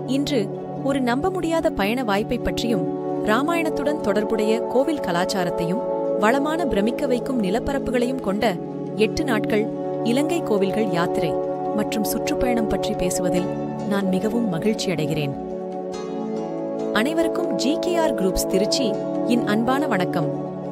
இன்று ஒரு நம்ப முடியாத பயண வாய்ப்பை பற்றியும் ராமாயணத்துடன் தொடர்புடைய கோவில் கலாச்சாரத்தையும் வளமான பிரமிக்க வைக்கும் நிலப்பரப்புகளையும் கொண்ட எட்டு நாட்கள் இலங்கை கோவில்கள் யாத்திரை மற்றும் சுற்றுப்பயணம் பற்றி பேசுவதில் நான் மிகவும் மகிழ்ச்சியடைகிறேன் அனைவருக்கும் ஜிகேஆர் குரூப்ஸ் திருச்சி இன் அன்பான வணக்கம்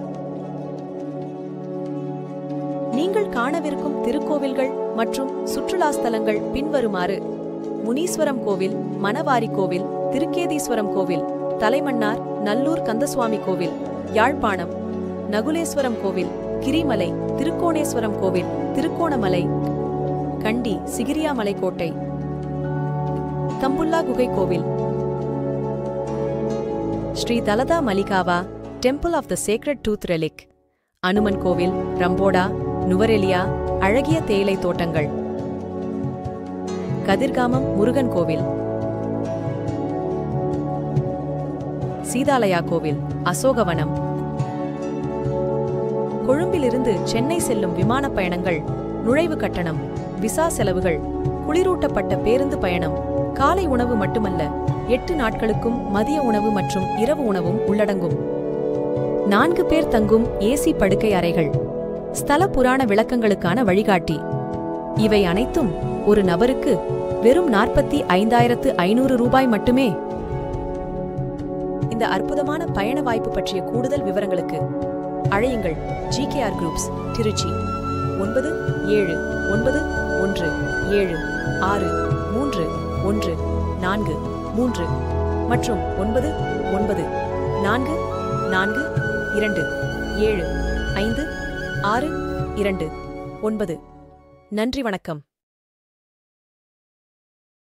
நீங்கள் காணவிருக்கும் திருக்கோவில்கள் மற்றும் சுற்றுலா ஸ்தலங்கள் பின்வருமாறு முனீஸ்வரம் கோவில் மணவாரி கோவில் திருக்கேதீஸ்வரம் கோவில் தலைமன்னார் நல்லூர் கந்தசுவாமி கோவில் யாழ்ப்பாணம் நகுலேஸ்வரம் கோவில் கிரிமலை திருக்கோணேஸ்வரம் கோவில் திருக்கோணமலை கண்டி சிகிரியாமலை கோட்டை தம்புல்லா குகை கோவில் Sri Dalada Maligawa temple of the sacred tooth relic Hanuman கோவில் ரம்போடா நுவரெலியா அழகிய தேயிலை தோட்டங்கள் கதிர்காமம் முருகன் கோவில் சீதாலயா கோவில் அசோகவனம் கொழும்பிலிருந்து சென்னை செல்லும் விமான பயணங்கள் நுழைவு கட்டணம் விசா செலவுகள் குளிரூட்டப்பட்ட பேருந்து பயணம் காலை உணவு மட்டுமல்ல எட்டு நாட்களுக்கும் மதிய உணவு மற்றும் இரவு உணவும் உள்ளடங்கும் நான்கு பேர் தங்கும் ஏசி படுக்கை அறைகள் ஸ்தல புராண விளக்கங்களுக்கான வழிகாட்டி இவை அனைத்தும் ஒரு நபருக்கு வெறும் நாற்பத்தி ஐந்தாயிரத்து ஐநூறு ரூபாய் மட்டுமே இந்த அற்புதமான பயண வாய்ப்பு பற்றிய கூடுதல் விவரங்களுக்கு அழையுங்கள் ஜிகேஆர் குரூப்ஸ் திருச்சி ஒன்பது ஏழு ஒன்பது ஒன்று ஏழு ஆறு மூன்று ஒன்று நான்கு மூன்று மற்றும் ஒன்பது ஒன்பது நான்கு நான்கு இரண்டு ஏழு ஐந்து ஆறு இரண்டு ஒன்பது நன்றி வணக்கம்